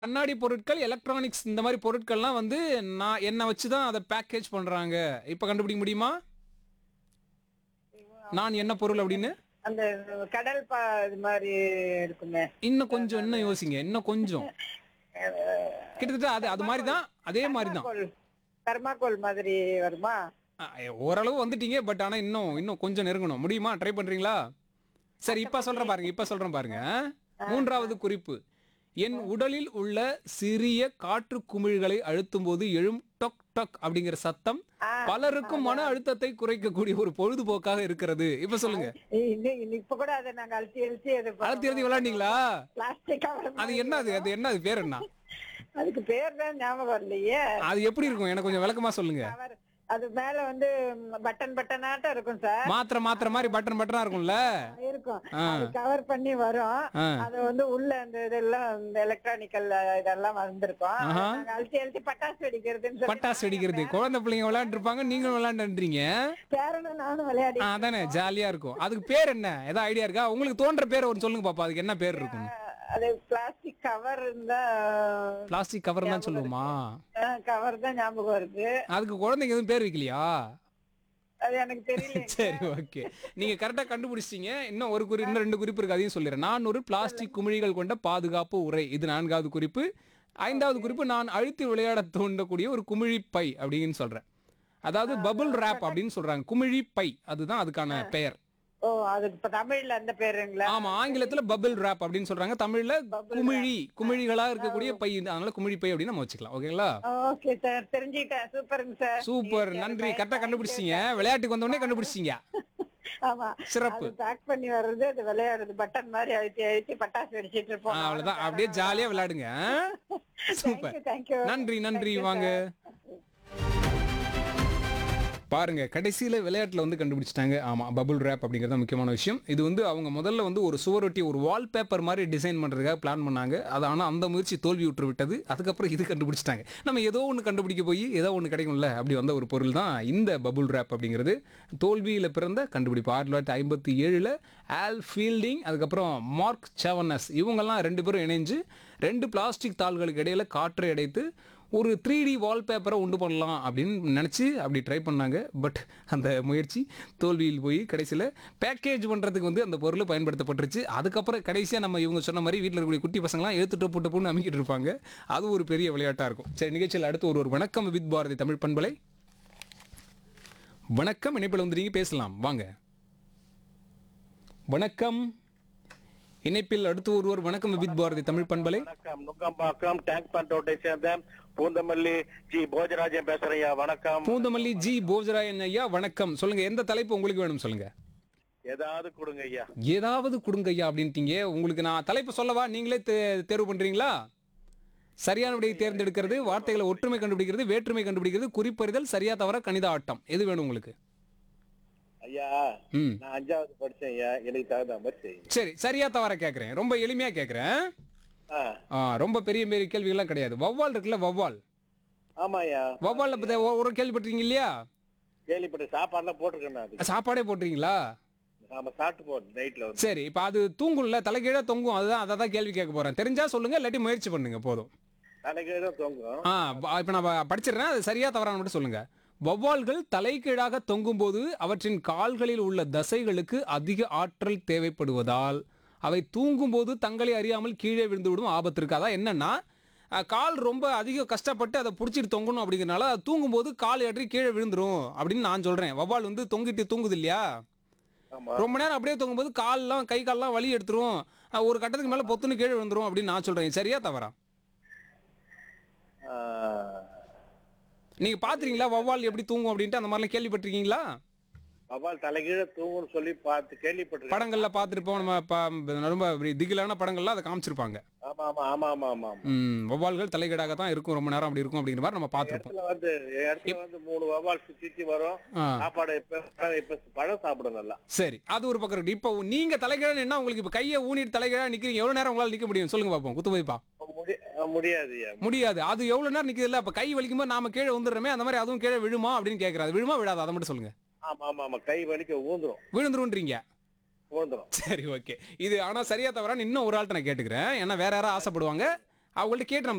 கண்ணாடி பொருட்கள் எலக்ட்ரானிக்ஸ் இந்த மாதிரி பொருட்கள்லாம் வந்து நான் என்னை வச்சு தான் அதை பேக்கேஜ் பண்றாங்க இப்போ கண்டுபிடிக்க முடியுமா நான் என்ன பொருள் அப்படின்னு அந்த கடல் பா இது மாதிரி இருக்குமே இன்னும் கொஞ்சம் இன்னும் யோசிங்க இன்னும் கொஞ்சம் கிட்டத்தட்ட அது அது மாதிரி தான் அதே மாதிரி தான் தெர்மாக்கோல் தெர்மாக்கோல் மாதிரி வருமா ஓரளவு வந்துட்டீங்க பட் ஆனா இன்னும் இன்னும் கொஞ்சம் நெருங்கணும் முடியுமா ட்ரை பண்றீங்களா சரி இப்ப சொல்றேன் பாருங்க இப்ப சொல்றேன் பாருங்க மூன்றாவது குறிப்பு என் உடலில் உள்ள சிறிய காற்று குமிழ்களை அழுத்தும் போது எழும் டொக் டொக் அப்படிங்கிற சத்தம் பலருக்கும் மன அழுத்தத்தை குறைக்கக்கூடிய ஒரு பொழுதுபோக்காக இருக்கிறது இப்ப சொல்லுங்க இன்னும் இன்னும் இப்ப கூட அதை நாங்க அழுத்தி அழுத்தி அது அழுத்தி எழுதி விளையாண்டீங்களா பிளாஸ்டிக் கவர் அது என்ன அது அது என்ன அது பேர் என்ன அதுக்கு பேர் தான் ஞாபகம் இல்லையே அது எப்படி இருக்கும் எனக்கு கொஞ்சம் விளக்கமா சொல்லுங்க கவர் அது மேல வந்து பட்டன் பட்டனாட்டம் இருக்கும் சார் மாத்திரை மாத்திரை மாதிரி பட்டன் பட்டனா இருக்கும்ல இருக்கும் அது கவர் பண்ணி வரும் ஆ. அது வந்து உள்ள அந்த இதெல்லாம் இந்த எலக்ட்ரானிக்கல் இதெல்லாம் வந்திருக்கும் அதை ஆஹா. நாங்க அழுத்தி அழுத்தி பட்டாசு வெடிக்கிறதுன்னு சொல்லி பட்டாசு வெடிக்கிறது குழந்தை பிள்ளைங்க விளையாண்டு இருப்பாங்க நீங்களும் விளையாண்டுன்றீங்க பேரனும் நானும் விளையாடி ஆ, அதானே ஜாலியா இருக்கும் அதுக்கு பேர் என்ன ஏதாவது ஐடியா இருக்கா உங்களுக்கு தோன்ற பேர் ஒன்று சொல்லுங்க பாப்பா அதுக்கு என்ன பேர் இருக்கும் அது பிளாஸ்டிக் கவர் இருந்தா பிளாஸ்டிக் கவர் தான் சொல்லுவோமா கவர் தான் ஞாபகம் இருக்கு அதுக்கு குழந்தைங்க எதுவும் பேர் வைக்கலையா அது எனக்கு தெரியல சரி ஓகே நீங்க கரெக்டா கண்டுபிடிச்சிட்டீங்க இன்னும் ஒரு குறி இன்னும் ரெண்டு குறிப்பு இருக்கு அதையும் சொல்லிடுறேன் நான் ஒரு பிளாஸ்டிக் குமிழிகள் கொண்ட பாதுகாப்பு உரை இது நான்காவது குறிப்பு ஐந்தாவது குறிப்பு நான் அழுத்தி விளையாட தூண்டக்கூடிய ஒரு குமிழி பை அப்படின்னு சொல்றேன் அதாவது பபுள் ரேப் அப்படின்னு சொல்றாங்க குமிழி பை அதுதான் அதுக்கான பெயர் ஓ அதுக்கு இப்ப தமிழ்ல அந்த பேருங்களா ஆமா ஆங்கிலத்துல பபிள் ரேப் அப்படின்னு சொல்றாங்க தமிழ்ல குமிழி குமிழிகளா இருக்கக்கூடிய பை அதனால குமிழி பை அப்படின்னு நம்ம வச்சுக்கலாம் ஓகேங்களா ஓகே சார் தெரிஞ்சுக்கிட்டேன் சூப்பருங்க சார் சூப்பர் நன்றி கரெக்டா கண்டுபிடிச்சிங்க விளையாட்டுக்கு வந்த உடனே கண்டுபிடிச்சிங்க ஆமா சிறப்பு அது பேக் பண்ணி வர்றது அது விளையாடுறது பட்டன் மாதிரி அழுத்தி அழுத்தி பட்டாசு வெடிச்சிட்டு ஆ, இருப்போம் அவ்வளவுதான் அப்படியே ஜாலியா விளையாடுங்க சூப்பர் தேங்க்யூ நன்றி நன்றி வாங்க பாருங்க கடைசியில விளையாட்டுல வந்து கண்டுபிடிச்சிட்டாங்க ஆமா பபுள் ரேப் அப்படிங்கிறது தான் முக்கியமான விஷயம் இது வந்து அவங்க முதல்ல வந்து ஒரு சுவரொட்டி ஒரு வால்பேப்பர் மாதிரி டிசைன் பண்றதுக்காக பிளான் பண்ணாங்க அது ஆனா அந்த முயற்சி தோல்வி விட்டு விட்டது அதுக்கப்புறம் இது கண்டுபிடிச்சிட்டாங்க நம்ம ஏதோ ஒன்று கண்டுபிடிக்க போய் ஏதோ ஒன்று கிடைக்கும்ல அப்படி வந்த ஒரு பொருள் தான் இந்த பபுள் ரேப் அப்படிங்கிறது தோல்வியில பிறந்த கண்டுபிடிப்பு ஆயிரத்தி தொள்ளாயிரத்தி ஐம்பத்தி ஏழுல ஆல் ஃபீல்டிங் அதுக்கப்புறம் மார்க் செவனஸ் இவங்கெல்லாம் ரெண்டு பேரும் இணைஞ்சு ரெண்டு பிளாஸ்டிக் தாள்களுக்கு இடையில காற்றை அடைத்து ஒரு த்ரீ டி வால்பேப்பரை உண்டு பண்ணலாம் அப்படின்னு நினச்சி அப்படி ட்ரை பண்ணாங்க பட் அந்த முயற்சி தோல்வியில் போய் கடைசியில் பேக்கேஜ் பண்ணுறதுக்கு வந்து அந்த பொருள் பயன்படுத்தப்பட்டுருச்சு அதுக்கப்புறம் கடைசியாக நம்ம இவங்க சொன்ன மாதிரி வீட்டில் இருக்கக்கூடிய குட்டி பசங்களாம் ஏற்றுட்டு போட்டு போட்டு அமைக்கிட்டு இருப்பாங்க அது ஒரு பெரிய விளையாட்டாக இருக்கும் சரி நிகழ்ச்சியில் அடுத்து ஒரு ஒரு வணக்கம் வித் பாரதி தமிழ் பண்பலை வணக்கம் இணைப்பில் வந்துருங்க பேசலாம் வாங்க வணக்கம் இணைப்பில் அடுத்து ஒருவர் வணக்கம் வித் பாரதி தமிழ் பண்பலை வணக்கம் நுங்கம்பாக்கம் டேங்க் பண்டோட்டை சேர்ந்த பூந்தமல்லி ஜி போஜராஜன் பேசுறையா வணக்கம் பூந்தமல்லி ஜி போஜராயன் ஐயா வணக்கம் சொல்லுங்க எந்த தலைப்பு உங்களுக்கு வேணும் சொல்லுங்க ஏதாவது கொடுங்க ஐயா ஏதாவது கொடுங்க ஐயா அப்படின்ட்டீங்க உங்களுக்கு நான் தலைப்பு சொல்லவா நீங்களே தே- தேர்வு பண்றீங்களா சரியான விடையை தேர்ந்தெடுக்கிறது வார்த்தைகளை ஒற்றுமை கண்டுபிடிக்கிறது வேற்றுமை கண்டுபிடிக்கிறது குறிப்பறிதல் சரியா தவற கணித ஆட்டம் எது வேணும் உங்களுக்கு ஐயா ம் நான் அஞ்சாவது படிச்சேன் ஐயா எனக்கு தகுந்த மாதிரி செய்யுங்க சரி சரியா தவற கேட்குறேன் ரொம்ப எளிமையா கேட்குறேன் ஆ, ஆ ரொம்ப பெரிய பெரிய கேள்விகள்லாம் கிடையாது வவ்வால் இருக்குல்ல வவ்வால் ஆமா ஐயா வவ்வால் பத்தி ஒ- ஒரு கேள்விப்பட்டிருக்கீங்க இல்லையா கேள்விப்பட்ட சாப்பாடுலாம் போட்டிருக்கேன் நான் அதுக்கு சாப்பாடே போட்டுறீங்களா நாம சாப்பிட்டு போறோம் நைட்ல வந்து சரி இப்போ அது தூங்கும்ல தலைகீழ தொங்கும் அதுதான் அதை தான் கேள்வி கேட்க போறேன் தெரிஞ்சா சொல்லுங்க இல்லாட்டி முயற்சி பண்ணுங்க போதும் தலைக்கு தான் தொங்கும் ஆ இப்போ நான் ப- படிச்சிடுறேன் அது சரியா தவறான மட்டும் சொல்லுங்க வௌவால்கள் தலைகீழாக தொங்கும்போது அவற்றின் கால்களில் உள்ள தசைகளுக்கு அதிக ஆற்றல் தேவைப்படுவதால் அவை தூங்கும்போது தங்களை அறியாமல் கீழே விழுந்துவிடும் ஆபத்து இருக்கு அதான் என்னன்னா அஹ், கால் ரொம்ப அதிக கஷ்டப்பட்டு அதை பிடிச்சிட்டு தொங்கணும் அப்படிங்கிறனால அது தூங்கும்போது கால் ஏற்றி கீழே விழுந்துரும் அப்படின்னு நான் சொல்றேன் வௌவால் வந்து தொங்கிட்டு தூங்குது இல்லையா ஆமா ரொம்ப நேரம் அப்படியே தொங்கும்போது கால்லாம் கை கால்லாம் வலி எடுத்துரும் அஹ், ஒரு கட்டத்துக்கு மேல பொத்துன்னு கீழே விழுந்துரும் அப்படின்னு நான் சொல்றேன் சரியா தவறா ஆ, நீங்க பாத்துறீங்களா வௌவால் எப்படி தூங்கும் அப்படின்ட்டு அந்த மாதிரிலாம் கேள்விப்பட்டிருக்கீங்களா வவ்வால் தலைகீழ தூங்கும்னு சொல்லி பார்த்து கேள்விப்பட்டிருக்கேன் படங்கள்ல பார்த்துருப்போம் நம்ம ப- ரொம்ப இப்படி திகிலான படங்கள்ல அதை காமிச்சிருப்பாங்க ஆமா ஆமா ஆமா ஆமா ஆமா ஆமா ம், வௌவால்கள் தலைகீழாக தான் இருக்கும் ரொம்ப நேரம் அப்படி இருக்கும் அப்படிங்கிற மாதிரி நம்ம பார்த்துருப்போம் இடத்துல வந்து இடத்துல வந்து மூணு வவ்வால் சுத்தி வரும் ஆ. சாப்பாடு இப்ப இப்ப பழம் சாப்பிடும் நல்லா சரி அது ஒரு பக்கம் இருக்கு இப்போ நீங்க தலைகீழ நின்னா உங்களுக்கு இப்போ கையை ஊனிட்டு தலைகீழா நிக்கிறீங்க எவ்வளவு நேரம் உங்களால நிக்க முடியும் சொல்லுங்க பார்ப்போம் குத்து வைப்பா முடி- முடியாது ஐயா முடியாது அது எவ்வளவு நேரம் நிக்குது இல்ல அப்ப கை வலிக்கும் போது நாம கீழே வந்துடுறோமே அந்த மாதிரி அதுவும் கீழே விழுமா அப்படின்னு கேட்கறாரு விழுமா விழாது அதை மட்டும் சொல்லுங்க ஆமா ஆமா ஆமா கை வலிக்க ஊந்துரும் விழுந்துருன்றீங்க ஊந்துரும் சரி ஓகே இது ஆனா சரியா தவறான்னு இன்னும் ஒரு ஆள்கிட்ட நான் கேட்டுக்கிறேன் ஏன்னா வேற யாராவது ஆசைப்படுவாங்க அவங்கள்ட்ட கேட்டு நம்ம